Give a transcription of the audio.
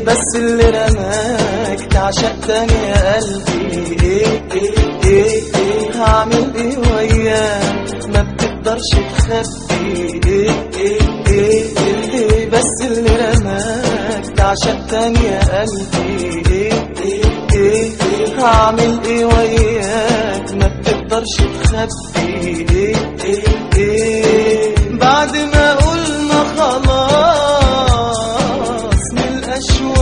بس اللي رماك تعشق تاني يا قلبي ايه ايه ايه ايه هعمل ايه وياك ما بتقدرش تخبي ايه ايه ايه ايه, إيه بس اللي رماك تعشق تاني يا قلبي ايه ايه ايه ايه هعمل ايه وياك ما بتقدرش تخبي ايه ايه ايه بعد ما قلنا خلاص من الاشواق